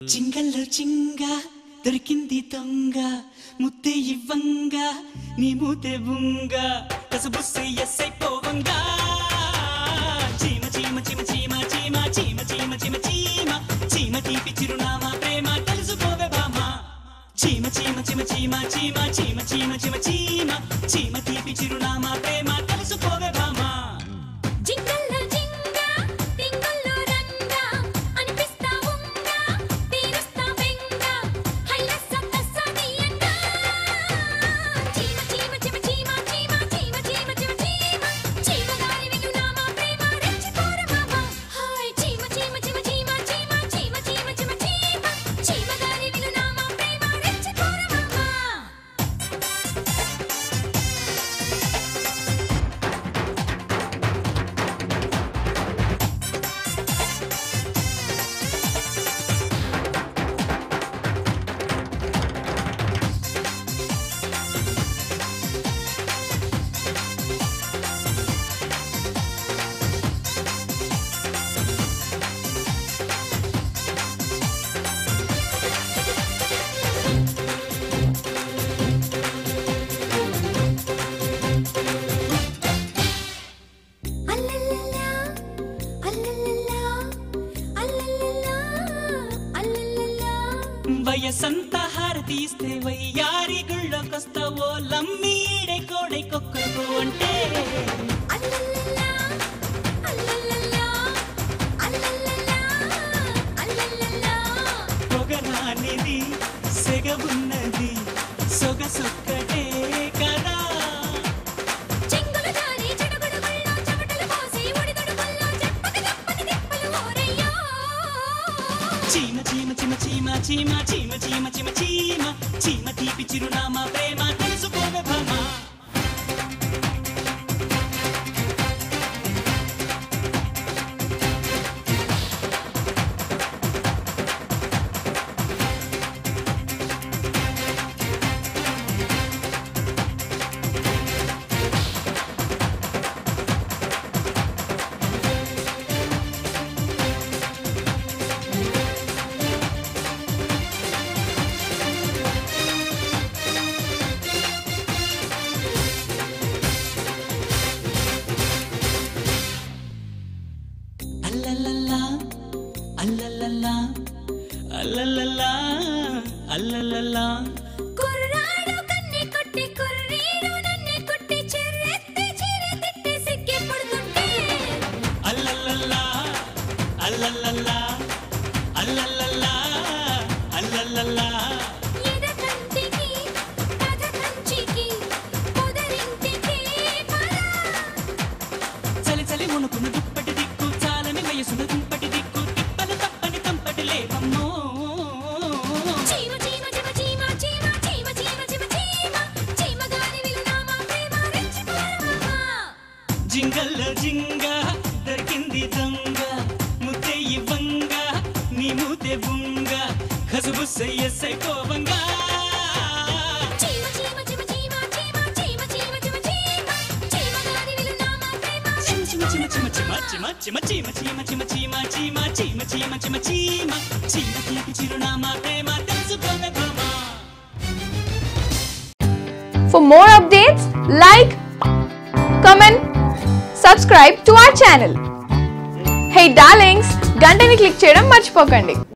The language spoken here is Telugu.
చింగల్లో చింగ దొరికింది దొంగ ముద్దే ఇవ్వంగా నీ మూతే బుంగ కసబుస్సే ఎస్సై పోవంగా చీమ చీమ చీమ చీమ చీమ చీమ చీమ చీమ చీమ చీమ తీపి చిరునామా ప్రేమ తెలుసుకోవే బామా చీమ చీమ చీమ చీమ చీమ చీమ చీమ చీమ చీమ చీమ తీపి చిరునామా ప్రేమ తెలుసుకోవే బామా జింగల్లో జింగా టింగల్లో రంగా అనిపిస్తా ఉంగా తీరుస్తా బెంగా హైలెస్స తస్స దియంగా చీమ చీమ చీమ చీమ చీమ చీమ చీమ చీమ చీమ చీమ గారి విలునామా ప్రేమ రెచ్చిపోర మామ హాయ్ చీమ చీమ చీమ చీమ చీమ చీమ చీమ చీమ చీమ చీమ గారి విలునామా ప్రేమ రెచ్చిపోర మామ అల్లల్లలా అల్లల్లలా అల్లల్లలా అల్లల్లలా వయసంత హారతీస్తే వయ్యారి గుళ్ళకొస్తావో లమ్మీడే కోడై కొక్కకు అంటే అల్లల్లలా అల్లల్లలా అల్లల్లలా అల్లల్లలా పొగరానిది సెగవున్నది సొగసొక్కటే కదా చెంగుల జారి చెడుగుడుగుల్లో చెమటలు పోసి ఒడిదుడుకుల్లో చెప్పక చెప్పని తిప్పలు ఓరయ్యో చీమ చీమ చీమ చీమ చీమ చీమ చీమ చీమ చీమ చీమ తీపి చిరునామా ప్రేమ తెలుసుకోవే భామా అల్లల్లల్లా అల్లల్లల్లా అల్లల్లల్లా అల్లల్లల్లా కుర్రాడు కన్నే కొట్టి కుర్రీడు నన్నే కొట్టి చెర్రెత్తి చీరె తిట్టి సిక్కి పడుతుంటే అల్లల్లల్లా అల్లల్లల్లా అల్లల్లల్లా అల్లల్లల్లా ఎద కంటికి కథ కంచికి పొదరింటికి పద చలి చలి మునుకును దుప్పటి దిక్కు చాలని వయసును దుంపటి దిక్కు తిప్పలు తప్పని కంపటి లేవమ్మో చీమ చీమ చీమ చీమ చీమ చీమ చీమ చీమ చీమ చీమ గారి విలునామా ప్రేమ రెచ్చిపోరమామా జింగల్లో జింగ దొరికింది దొంగ ముద్దే ఇవ్వంగ నీ మూతే బుంగ కసుబుస్సై ఎస్సై కోవంగా చీమ చీమ చీమ చీమ చీమ చీమ చీమ చీమ చీమ చీమ గారి విలునామా ప్రేమ చిమ చిమ చిమ చిమ చిమ చిమ చిమ చీమ చీమ చీమ చీమ చీమ చీమ చీమ చీమ చీమ తీపి చిరునామా ప్రేమ తెలుసుకోవే భామా For more updates, like, comment, subscribe to our channel. Hey darlings, గంటని click చేయడం మర్చిపోకండి